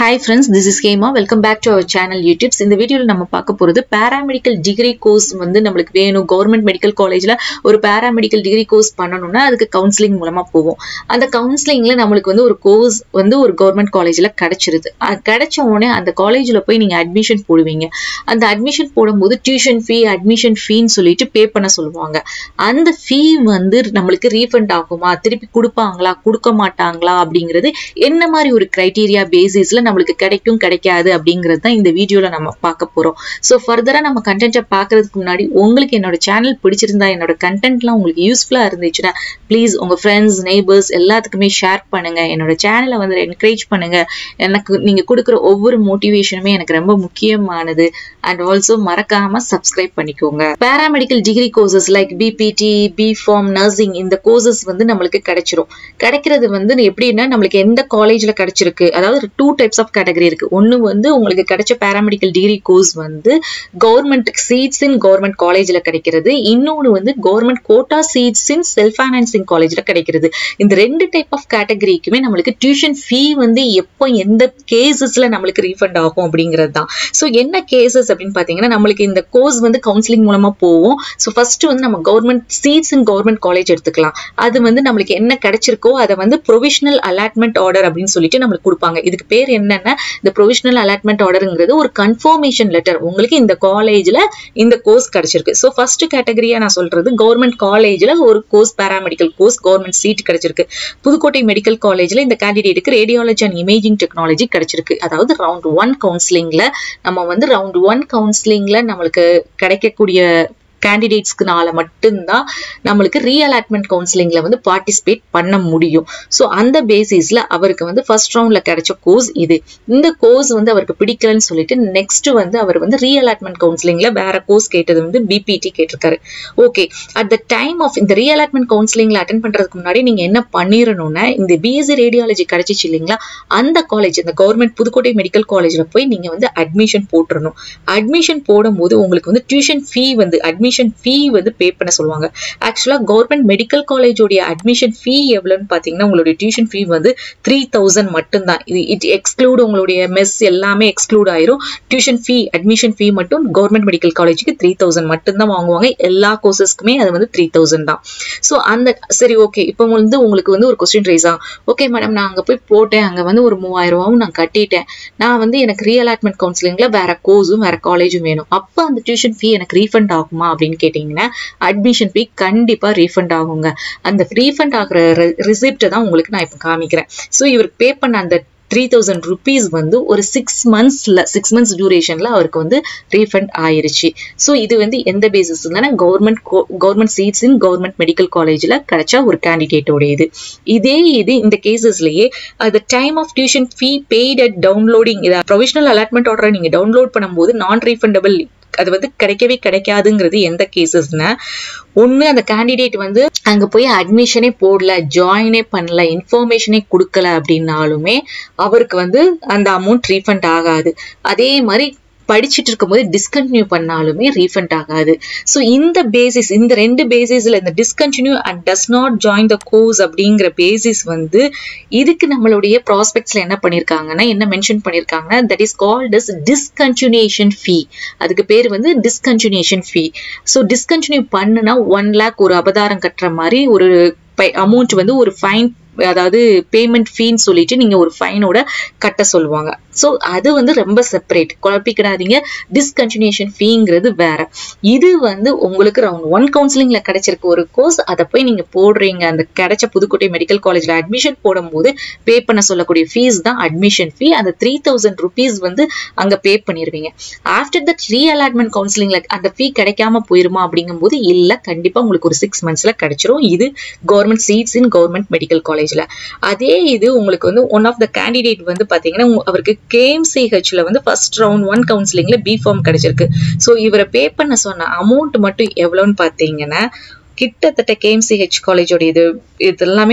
hi friends this is Hema welcome back to our channel YouTubes இந்த வீடியோவில் நம்ம பார்க்க போகிறது பேராமெடிக்கல் டிகிரி கோர்ஸ் வந்து நம்மளுக்கு வேணும் கவர்மெண்ட் மெடிக்கல் காலேஜில் ஒரு பேராமெடிக்கல் டிகிரி கோர்ஸ் பண்ணணும்னா அதுக்கு கவுன்சிலிங் மூலமாக போவோம் அந்த கவுன்சிலிங்கில் நம்மளுக்கு வந்து ஒரு கோர்ஸ் வந்து ஒரு கவர்மெண்ட் காலேஜில் கிடச்சிருது அது கிடைச்ச உடனே அந்த காலேஜில் போய் நீங்கள் அட்மிஷன் போடுவீங்க அந்த அட்மிஷன் போடும்போது டியூஷன் ஃபீ அட்மிஷன் ஃபீன்னு சொல்லிட்டு பே பண்ண சொல்லுவாங்க அந்த ஃபீ வந்து நம்மளுக்கு ரீஃபண்ட் ஆகுமா திருப்பி கொடுப்பாங்களா கொடுக்க மாட்டாங்களா அப்படிங்கிறது என்ன மாதிரி ஒரு கிரைட்டீரியா பேசிஸ்ல நம்மளுக்கு கிடைக்கும் கிடைக்காது அப்படிங்கிறது தான் இந்த வீடியோல நம்ம பார்க்க போறோம் ஸோ ஃபர்தரா நம்ம கண்டென்ட்டை பார்க்கறதுக்கு முன்னாடி உங்களுக்கு என்னோட சேனல் பிடிச்சிருந்தா என்னோட கண்டென்ட்லாம் உங்களுக்கு யூஸ்ஃபுல்லா இருந்துச்சுன்னா ப்ளீஸ் உங்க ஃப்ரெண்ட்ஸ் நெய்பர்ஸ் எல்லாத்துக்குமே ஷேர் பண்ணுங்க என்னோட சேனலை வந்து என்கரேஜ் பண்ணுங்க எனக்கு நீங்க கொடுக்குற ஒவ்வொரு மோட்டிவேஷனுமே எனக்கு ரொம்ப முக்கியமானது அண்ட் ஆல்சோ மறக்காம சப்ஸ்கிரைப் பண்ணிக்கோங்க paramedical degree courses like BPT B pharm nursing இந்த கோர்சஸ் வந்து நம்மளுக்கு கிடைச்சிரும் கிடைக்கிறது வந்து எப்படின்னா நம்மளுக்கு எந்த காலேஜ்ல கிடைச்சிருக்கு அதாவது டூ டைப்ஸ் ஆஃப் கேட்டகரி இருக்கு ஒன்னு வந்து உங்களுக்கு கிடைச்ச பேராமெடிக்கல் டிகிரி கோர்ஸ் வந்து கவர்மெண்ட் சீட்ஸ் இன் கவர்மெண்ட் காலேஜ்ல கிடைக்கிறது இன்னொன்னு வந்து government quota seats in self financing காலேஜ்ல கிடைக்கிறது இந்த ரெண்டு டைப் ஆஃப் கேட்டகரிக்குமே நம்மளுக்கு டியூஷன் ஃபீ வந்து எப்போ எந்த கேசஸ்ல நம்மளுக்கு ரீஃபண்ட் ஆகும் அப்படிங்கிறது தான் ஸோ என்ன கேசஸ் அப்படின்னு பார்த்தீங்கன்னா நம்மளுக்கு இந்த கோர்ஸ் வந்து கவுன்சிலிங் மூலமா போவோம் ஸோ ஃபர்ஸ்ட் வந்து நம்ம government seats in government college எடுத்துக்கலாம் அது வந்து நம்மளுக்கு என்ன கிடைச்சிருக்கோ அதை வந்து ப்ரொவிஷனல் அலாட்மெண்ட் ஆர்டர் அப்படின்னு சொல்லிட்டு நம்மளுக்கு கொடுப்பாங்க இதுக்கு பேர் என்னன்னா இந்த ப்ரொவிஷனல் அலாட்மெண்ட் ஆர்டருங்கிறது ஒரு கன்ஃபர்மேஷன் லெட்டர் உங்களுக்கு இந்த காலேஜ்ல இந்த கோர்ஸ் கிடைச்சிருக்கு ஸோ ஃபர்ஸ்ட் கேட்டகரியா நான் சொல்றது கவர்மெண்ட் காலேஜ்ல ஒரு course paramedical course government seat கிடைச்சிருக்கு புதுக்கோட்டை மெடிக்கல் காலேஜ்ல இந்த கேண்டிடேட்டுக்கு ரேடியாலஜி அண்ட் இமேஜிங் டெக்னாலஜி கிடைச்சிருக்கு அதாவது ரவுண்ட் ஒன் கவுன்சிலிங்ல நம்ம வந்து ரவுண்ட் ஒன் கவுன்சிலிங்ல நம்மளுக்கு கிடைக்கக்கூடிய கேண்டிடேட்ஸ்க்குனால மட்டும்தான் நம்மளுக்கு ரீஅலாட்மெண்ட் கவுன்சிலிங்ல வந்து பார்ட்டிசிபேட் பண்ண முடியும் ஸோ அந்த பேசிஸ்ல அவருக்கு வந்து ஃபர்ஸ்ட் ரவுண்ட்ல கிடைச்ச கோர்ஸ் இது இந்த கோர்ஸ் வந்து அவருக்கு பிடிக்கலன்னு சொல்லிட்டு நெக்ஸ்ட் வந்து அவர் வந்து ரீஅலாட்மெண்ட் கவுன்சிலிங்ல வேற கோர்ஸ் கேட்டது வந்து பிபிடி கேட்டிருக்காரு okay at the time of இந்த ரீஅலாட்மெண்ட் கவுன்சிலிங்ல அட்டன் பண்றதுக்கு முன்னாடி நீங்க என்ன பண்ணிடணும்னா இந்த பிஎஸ்சி ரேடியாலஜி கிடைச்சிச்சு இல்லைங்களா அந்த காலேஜ் இந்த கவர்மெண்ட் புதுக்கோட்டை மெடிக்கல் காலேஜ்ல போய் நீங்க வந்து அட்மிஷன் போட்டுறணும் அட்மிஷன் போடும்போது உங்களுக்கு வந்து டியூஷன் ஃபீ வந்து அட்மிஷன் ஃபீ வந்து பே பண்ண சொல்லுவாங்க ஆக்சுவலாக கவர்மெண்ட் மெடிக்கல் காலேஜோடைய அட்மிஷன் ஃபீ எவ்வளோன்னு பார்த்தீங்கன்னா உங்களுடைய டியூஷன் ஃபீ வந்து த்ரீ தௌசண்ட் மட்டும்தான் இது இட் எக்ஸ்க்ளூட் உங்களுடைய மெஸ் எல்லாமே எக்ஸ்க்ளூட் ஆயிரும் டியூஷன் ஃபீ அட்மிஷன் ஃபீ மட்டும் கவர்மெண்ட் மெடிக்கல் காலேஜுக்கு த்ரீ தௌசண்ட் மட்டும்தான் வாங்குவாங்க எல்லா கோர்சஸ்க்குமே அது வந்து த்ரீ தௌசண்ட் தான் ஸோ அந்த சரி ஓகே இப்போ வந்து உங்களுக்கு வந்து ஒரு கொஸ்டின் ரைஸ் ஆகும் ஓகே மேடம் நான் அங்கே போய் போட்டேன் அங்கே வந்து ஒரு மூவாயிரம் ரூபாவும் நான் கட்டிட்டேன் நான் வந்து எனக்கு ரீஅலாட்மெண்ட் கவுன்சிலிங்ல வேற கோர்ஸும் வேற காலேஜும் வேணும் அப்போ அந்த டியூஷன் ஃபீ எனக்கு ரீஃபண்ட் ஆகுமா அப்படின்னு கேட்டிங்கன்னா அட்மிஷன் ஃபீ கண்டிப்பாக ரீஃபண்ட் ஆகுங்க அந்த ரீஃபண்ட் ஆகிற ரிசிப்டை தான் உங்களுக்கு நான் இப்போ காமிக்கிறேன் ஸோ இவருக்கு பே பண்ண அந்த த்ரீ தௌசண்ட் ருபீஸ் வந்து ஒரு சிக்ஸ் மந்த்ஸில் சிக்ஸ் மந்த்ஸ் டியூரேஷனில் அவருக்கு வந்து ரீஃபண்ட் ஆயிருச்சு ஸோ இது வந்து எந்த பேசிஸ்லனா government government seats in government medical காலேஜில் கிடைச்ச ஒரு கேண்டிடேட்டோட இது இதே இது இந்த கேசஸ்லேயே the time of tuition fee paid at downloading இதை ப்ரொவிஷனல் அலாட்மெண்ட் ஆர்டரை நீங்கள் டவுன்லோட் பண்ணும்போது நான் ரீஃபண்டபிள் அது வந்து கிடைக்கவே கிடைக்காதுங்கிறது எந்த கேசஸ்னா ஒன்று அந்த கேண்டிடேட் வந்து அங்கே போய் அட்மிஷனே போடல ஜாயினே பண்ணல இன்ஃபர்மேஷனே கொடுக்கல அப்படின்னாலுமே அவருக்கு வந்து அந்த அமௌண்ட் ரீஃபண்ட் ஆகாது அதே மாதிரி படிச்சுட்டு இருக்கும்போது டிஸ்கண்டினியூ பண்ணாலுமே ரீஃபண்ட் ஆகாது ஸோ இந்த பேசிஸ் இந்த ரெண்டு பேசிஸில் இந்த discontinue and does not join the course அப்படிங்கிற பேசிஸ் வந்து இதுக்கு நம்மளுடைய ப்ராஸ்பெக்ட்ஸில் என்ன பண்ணியிருக்காங்கன்னா என்ன மென்ஷன் பண்ணியிருக்காங்கன்னா that is called as discontinuation fee அதுக்கு பேர் வந்து டிஸ்கண்டினியூஷன் ஃபீ ஸோ டிஸ்கண்டினியூ பண்ணுனா ஒன் லேக் ஒரு அபதாரம் கட்டுற மாதிரி ஒரு அமௌண்ட் வந்து ஒரு ஃபைன் அதாவது பேமெண்ட் ஃபீன்னு சொல்லிட்டு நீங்க ஒரு ஃபைனோட கட்ட சொல்லுவாங்க ஸோ அது வந்து ரொம்ப செப்பரேட் குழப்பிக்கிடாதீங்க டிஸ்கண்டினியூஷன் ஃபீங்கிறது வேற இது வந்து உங்களுக்கு ரவுண்ட் ஒன் கவுன்சிலிங்ல கிடைச்சிருக்க ஒரு கோர்ஸ் அதை போய் நீங்க போடுறீங்க அந்த கிடைச்ச புதுக்கோட்டை மெடிக்கல் காலேஜ்ல அட்மிஷன் போடும்போது பே பண்ண சொல்லக்கூடிய ஃபீஸ் தான் அட்மிஷன் ஃபீ அந்த த்ரீ தௌசண்ட் ருபீஸ் வந்து அங்க பே பண்ணிருவீங்க ஆஃப்டர் தட் ரீ அலாட்மெண்ட் கவுன்சிலிங்ல அந்த ஃபீ கிடைக்காம போயிருமா அப்படிங்கும்போது இல்ல கண்டிப்பா உங்களுக்கு ஒரு சிக்ஸ் மந்த்ஸ்ல கிடைச்சிரும் இது government seats in government medical college காலேஜ்ல அதே இது உங்களுக்கு வந்து ஒன் ஆஃப் த கேண்டிடேட் வந்து பாத்தீங்கன்னா அவருக்கு கேஎம்சிஹெச்ல வந்து ஃபர்ஸ்ட் ரவுண்ட் ஒன் கவுன்சிலிங்ல பி ஃபார்ம் கிடைச்சிருக்கு ஸோ இவரை பே பண்ண சொன்ன அமௌண்ட் மட்டும் எவ்வளோன்னு பார்த்தீங்கன்னா கிட்டத்தட்ட கேஎம்சிஹெச் காலேஜோட இது இது எல்லாமே அவர்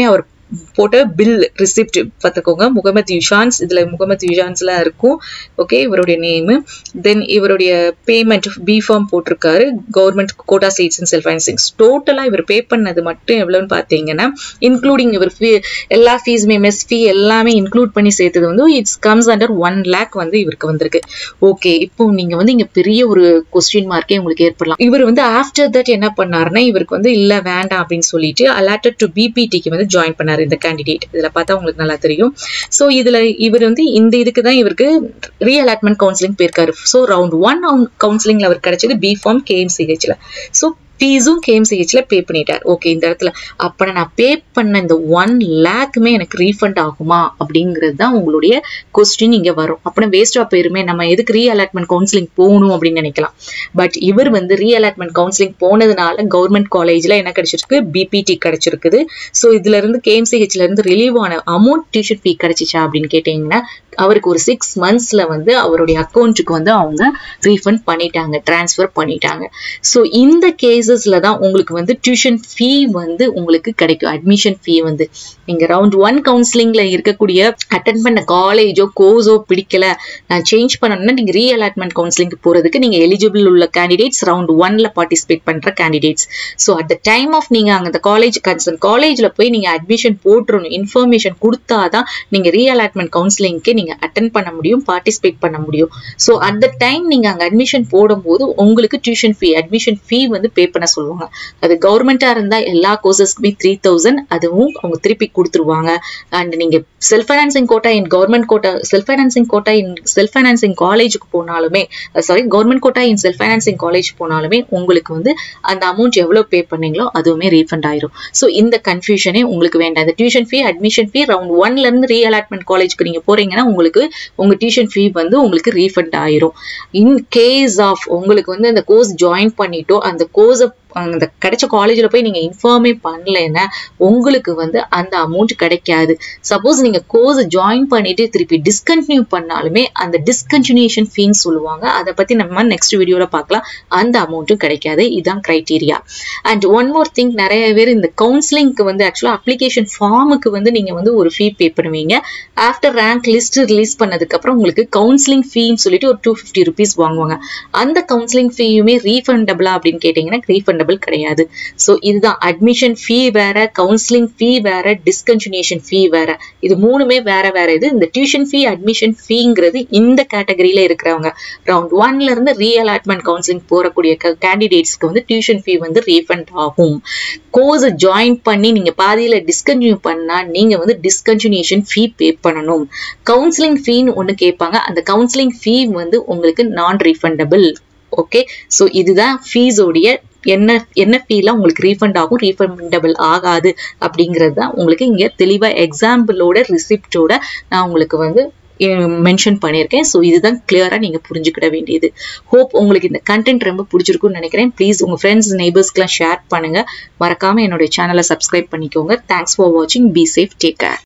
போட்ட பில் ரிசிப்ட் பார்த்துக்கோங்க முகமது யுஷான்ஸ் இதில் முகமது யுஷான்ஸ்லாம் இருக்கும் ஓகே இவருடைய நேமு தென் இவருடைய பேமெண்ட் பி ஃபார்ம் போட்டிருக்காரு government quota seats and self financing டோட்டலாக இவர் பே பண்ணது மட்டும் எவ்வளோன்னு பார்த்தீங்கன்னா இன்க்ளூடிங் இவர் ஃபீ எல்லா ஃபீஸுமே மெஸ் ஃபீ எல்லாமே இன்க்ளூட் பண்ணி சேர்த்தது வந்து it's comes under one lakh வந்து இவருக்கு வந்திருக்கு ஓகே இப்போ நீங்க வந்து இங்க பெரிய ஒரு கொஸ்டின் மார்க்கே உங்களுக்கு ஏற்படலாம் இவர் வந்து ஆஃப்டர் தட் என்ன பண்ணாருன்னா இவருக்கு வந்து இல்ல வேண்டாம் அப்படின்னு சொல்லிட்டு அலாட்டட் டு பிபிடிக்கு வந்து ஜாயின் பண்ணாரு இந்த கேண்டிடேட் இதுல பார்த்தா உங்களுக்கு நல்லா தெரியும் ஸோ இதுல இவர் வந்து இந்த இதுக்கு தான் இவருக்கு ரீ அலாட்மெண்ட் கவுன்சிலிங் போயிருக்காரு ஸோ ரவுண்ட் ஒன் கவுன்சிலிங்ல அவர் கிடைச்சது பி ஃபார்ம் கேஎம்சிஹெச்ல ஸோ ஃபீஸும் கேஎம்சிஹெச்ல பே பண்ணிட்டார் ஓகே இந்த இடத்துல அப்போ நான் பே பண்ண இந்த ஒன் லேக்குமே எனக்கு ரீஃபண்ட் ஆகுமா அப்படிங்கிறது தான் உங்களுடைய கொஸ்டின் இங்கே வரும் அப்புறம் வேஸ்டாக போயிருமே நம்ம எதுக்கு ரீ அலாட்மெண்ட் கவுன்சிலிங் போகணும் அப்படின்னு நினைக்கலாம் பட் இவர் வந்து ரீ அலாட்மெண்ட் கவுன்சிலிங் போனதுனால கவர்மெண்ட் காலேஜில் என்ன கிடைச்சிருக்கு பிபிடி கிடைச்சிருக்குது ஸோ இதுல இருந்து கேஎம்சிஹெச்ல இருந்து ரிலீவ் ஆன அமௌண்ட் டியூஷன் ஃபீ கிடைச்சிச்சா அப்படின்னு கேட்டிங்கன்னா அவருக்கு ஒரு சிக்ஸ் மந்த்ஸ்ல வந்து அவருடைய அக்கௌண்ட்டுக்கு வந்து அவங்க ரீஃபண்ட் பண்ணிட்டாங்க டிரான்ஸ்ஃபர் பண்ணிட்டாங்க ஸோ இந்த கேசஸ்ல தான் உங்களுக்கு வந்து டியூஷன் ஃபீ வந்து உங்களுக்கு கிடைக்கும் அட்மிஷன் ஃபீ வந்து நீங்க ரவுண்ட் ஒன் கவுன்சிலிங்ல இருக்கக்கூடிய அட்டன் பண்ண காலேஜோ கோர்ஸோ பிடிக்கல நான் சேஞ்ச் பண்ணணும்னா நீங்க ரீ அலாட்மெண்ட் கவுன்சிலிங்க்கு போறதுக்கு நீங்க எலிஜிபிள் உள்ள கேண்டிடேட்ஸ் ரவுண்ட் ஒன்ல பார்ட்டிசிபேட் பண்ற candidates so at the time of நீங்க அங்க அந்த காலேஜ் கன்சர்ன் காலேஜ்ல போய் நீங்க அட்மிஷன் போட்டுறணும் இன்ஃபர்மேஷன் கொடுத்தாதான் நீங்க ரீ அலாட்மெண்ட் கவுன்சிலிங்க்கு நீங்க அட்டன் பண்ண முடியும் பார்ட்டிசிபேட் பண்ண முடியும் ஸோ அட் த டைம் நீங்க அங்க அட்மிஷன் போடும்போது உங்களுக்கு டியூஷன் ஃபீ அட்மிஷன் ஃபீ வந்து பே பண்ண சொல்லுவாங்க அது கவர்மெண்டா இருந்தா எல்லா கோர்சஸ்க்குமே த்ரீ தௌசண்ட் அதுவும் அவங்க திருப்பி கொடுத்துருவாங்க அண்ட் நீங்க self financing quota in government quota self financing quota in self financing காலேஜுக்கு போனாலுமே sorry government quota in self financing college போனாலுமே உங்களுக்கு வந்து அந்த அமௌண்ட் எவ்வளவு பே பண்ணீங்களோ அதுவுமே ரீஃபண்ட் ஆயிரும் ஸோ இந்த கன்ஃபியூஷனே உங்களுக்கு வேண்டாம் இந்த tuition fee admission fee round ஒன்ல இருந்து ரீ அலாட்மெண்ட் காலேஜ்க்கு நீங்க போறீங்கன்னா உங்களுக்கு உங்க டியூஷன் ஃபீ வந்து உங்களுக்கு ரீஃபண்ட் ஆயிரும் இன் கேஸ் ஆஃப் உங்களுக்கு வந்து அந்த கோர்ஸ் ஜாயின் பண்ணிட்டோ அந்த கோர்ஸை அந்த கிடைச்ச காலேஜில் போய் நீங்கள் இன்ஃபார்மே பண்ணலைன்னா உங்களுக்கு வந்து அந்த அமௌண்ட் கிடைக்காது சப்போஸ் நீங்கள் கோர்ஸ் ஜாயின் பண்ணிட்டு திருப்பி டிஸ்கண்டினியூ பண்ணாலுமே அந்த டிஸ்கண்டினியூஷன் ஃபீன்னு சொல்லுவாங்க அதை பற்றி நம்ம நெக்ஸ்ட் வீடியோவில் பார்க்கலாம் அந்த அமௌண்ட்டும் கிடைக்காது இதுதான் criteria and one more thing நிறைய பேர் இந்த கவுன்சிலிங்க்கு வந்து ஆக்சுவலாக அப்ளிகேஷன் ஃபார்முக்கு வந்து நீங்கள் வந்து ஒரு ஃபீ பே பண்ணுவீங்க ஆஃப்டர் ரேங்க் லிஸ்ட் ரிலீஸ் பண்ணதுக்கப்புறம் உங்களுக்கு கவுன்சிலிங் ஃபீன்னு சொல்லிட்டு ஒரு டூ ஃபிஃப்டி ருபீஸ் வாங்குவாங்க அந்த கவுன்சிலிங் ஃபீயுமே ரீஃபண்டபிளா அப்படின்னு கேட்டிங்கன்னா ரீஃபண்டபிள் கிடையாது ஸோ இதுதான் அட்மிஷன் ஃபீ வேற கவுன்சிலிங் ஃபீ வேற டிஸ்கன்டினியூஷன் ஃபீ வேற இது மூணுமே வேற வேற இது இந்த டியூஷன் ஃபீ அட்மிஷன் ஃபீங்கிறது இந்த கேட்டகரியில இருக்கிறவங்க ரவுண்ட் ஒன்ல இருந்து ரீ அலாட்மெண்ட் கவுன்சிலிங் போறக்கூடிய கேண்டிடேட்ஸ்க்கு வந்து டியூஷன் ஃபீ வந்து ரீஃபண்ட் ஆகும் கோர்ஸ் ஜாயின் பண்ணி நீங்க பாதியில டிஸ்கன்டினியூ பண்ணா நீங்க வந்து டிஸ்கன்டினியூஷன் ஃபீ பே பண்ணணும் கவுன்சிலிங் ஃபீன்னு ஒன்று கேட்பாங்க அந்த கவுன்சிலிங் ஃபீ வந்து உங்களுக்கு நான் ரீஃபண்டபிள் ஓகே ஸோ இதுதான் ஃபீஸோடைய என்ன என்ன ஃபீலாம் உங்களுக்கு ரீஃபண்ட் ஆகும் ரீஃபண்டபிள் ஆகாது அப்படிங்கிறது தான் உங்களுக்கு இங்கே தெளிவாக எக்ஸாம்பிளோட ரிசிப்டோட நான் உங்களுக்கு வந்து மென்ஷன் பண்ணியிருக்கேன் ஸோ இதுதான் கிளியராக நீங்கள் புரிஞ்சுக்கிட வேண்டியது ஹோப் உங்களுக்கு இந்த கண்டென்ட் ரொம்ப பிடிச்சிருக்குன்னு நினைக்கிறேன் ப்ளீஸ் உங்கள் ஃப்ரெண்ட்ஸ் நெய்பர்ஸ்க்குலாம் ஷேர் பண்ணுங்கள் மறக்காமல் என்னுடைய சேனலை சப்ஸ்கிரைப் பண்ணிக்கோங்க தேங்க்ஸ் ஃபார் வாட்சிங் பி சேஃப் டேக் கேர்